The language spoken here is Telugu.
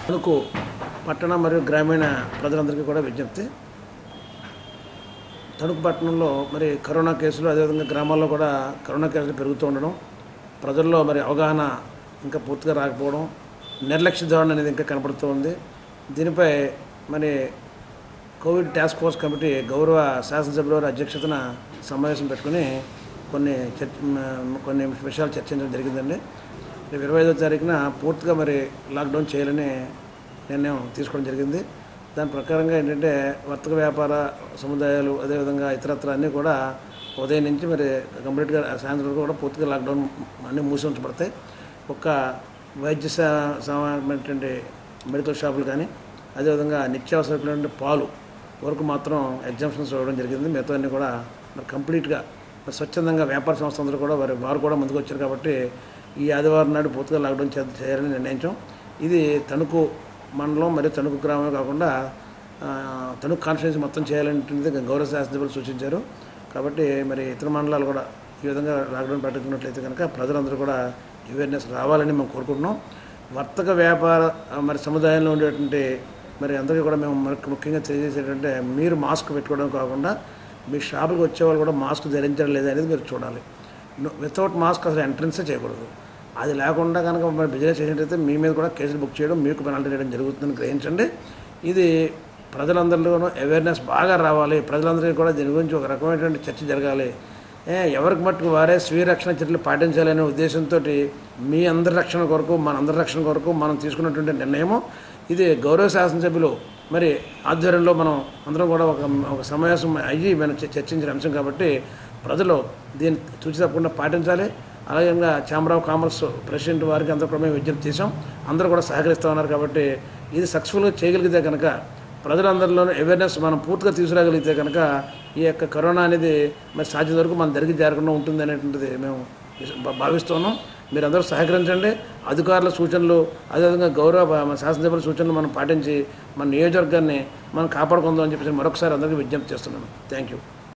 తణుకు పట్టణ మరియు గ్రామీణ ప్రజలందరికీ కూడా విజ్ఞప్తి తణుకు పట్టణంలో మరి కరోనా కేసులు అదేవిధంగా గ్రామాల్లో కూడా కరోనా కేసులు పెరుగుతూ ఉండడం ప్రజల్లో మరి అవగాహన ఇంకా పూర్తిగా రాకపోవడం నిర్లక్ష్య ధోరణి అనేది ఇంకా కనపడుతూ ఉంది దీనిపై మరి కోవిడ్ టాస్క్ ఫోర్స్ కమిటీ గౌరవ శాసనసభ్యుల వారి అధ్యక్షతన సమావేశం పెట్టుకుని కొన్ని చర్చ మ- కొన్ని విషయాలు చర్చించడం జరిగిందండి రేపు ఇరవై ఐదో తారీఖున పూర్తిగా మరి లాక్డౌన్ చేయాలని నిర్ణయం తీసుకోవడం జరిగింది దాని ప్రకారంగా ఏంటంటే వర్తక వ్యాపార సముదాయాలు అదేవిధంగా ఇతరత్ర అన్నీ కూడా ఉదయం నుంచి మరి కంప్లీట్గా సాయంత్రం వరకు కూడా పూర్తిగా లాక్డౌన్ అన్నీ మూసి ఉంచబడతాయి ఒక్క వైద్య సా- సంబంధించినటువంటి మెడికల్ షాపులు కానీ అదేవిధంగా నిత్యావసరమైనటువంటి పాలు వరకు మాత్రం ఎగ్జామ్షన్స్ ఇవ్వడం జరిగింది మిగతా అన్నీ కూడా మరి కంప్లీట్గా మరి స్వచ్ఛందంగా వ్యాపార సంస్థలందరూ కూడా వారి వారు కూడా ముందుకు వచ్చారు కాబట్టి ఈ ఆదివారం నాడు పూర్తిగా లాక్డౌన్ చే- చేయాలని నిర్ణయించాం ఇది తణుకు మండలం మరియు తణుకు గ్రామమే కాకుండా ఆ, తణుకు కాన్స్టిట్యూన్సీ మొత్తం చేయాలనేది గౌరవ శాసనసభ్యులు సూచించారు కాబట్టి మరి ఇతర మండలాలు కూడా ఈ విధంగా లాక్డౌన్ ప్రకటించినట్లయితే కనుక ప్రజలందరూ కూడా అవేర్నెస్ రావాలని మేము కోరుకుంటున్నాం వర్తక వ్యాపార ఆ, మరి సముదాయంలో ఉండేటువంటి మరి అందరికీ కూడా మేము మరి ముఖ్యంగా తెలియజేసేటంటే మీరు మాస్క్ పెట్టుకోవడం కాకుండా మీ షాపుకి వచ్చే వాళ్ళు కూడా మాస్క్ ధరించడం లేదా అనేది మీరు చూడాలి వితౌట్ మాస్క్ అసలు ఎంట్రన్సే చేయకూడదు అది లేకుండా కనుక మరి బిజినెస్ చేసినట్టయితే మీ మీద కూడా కేసులు బుక్ చేయడం మీకు పెనాల్టీ చేయడం జరుగుతుందని గ్రహించండి ఇది ప్రజలందరిలోనూ అవేర్నెస్ బాగా రావాలి ప్రజలందరికీ కూడా దీని గురించి ఒక రకమైనటువంటి చర్చ జరగాలి ఏ, ఎవరికి మట్టుకు వారే స్వీయ రక్షణ చర్యలు పాటించాలనే ఉద్దేశంతో మీ అందరి రక్షణ కొరకు మన అందరి రక్షణ కొరకు మనం తీసుకున్నటువంటి నిర్ణయము ఇది గౌరవ శాసనసభ్యులు మరి ఆధ్వర్యంలో మనం అందరం కూడా ఒక ఒక సమావేశం అయ్యి మనం చ- చర్చించిన అంశం కాబట్టి ప్రజలు దీన్ని చూసి తప్పకుండా పాటించాలి అలాగే ఇంకా ఛాంబర్ ఆఫ్ కామర్స్ ప్రెసిడెంట్ వారికి అందరూ కూడా మేము విజ్ఞప్తి చేసాం అందరూ కూడా సహకరిస్తూ ఉన్నారు కాబట్టి ఇది సక్సెస్ఫుల్గా చేయగలిగితే కనుక ప్రజలందరిలోనూ అవేర్నెస్ మనం పూర్తిగా తీసుకురాగలిగితే కనుక ఈ యొక్క కరోనా అనేది మరి సాధ్యత వరకు మన దగ్గర చేరకుండా ఉంటుంది అనేటువంటిది మేము భా- భావిస్తున్నాం మీరందరూ సహకరించండి అధికారుల సూచనలు అదేవిధంగా గౌరవ మన శాసనసభ్యుల సూచనలు మనం పాటించి మన నియోజకవర్గాన్ని మనం కాపాడుకుందాం అని చెప్పేసి మరొకసారి అందరికీ విజ్ఞప్తి చేస్తున్నాను థ్యాంక్ యూ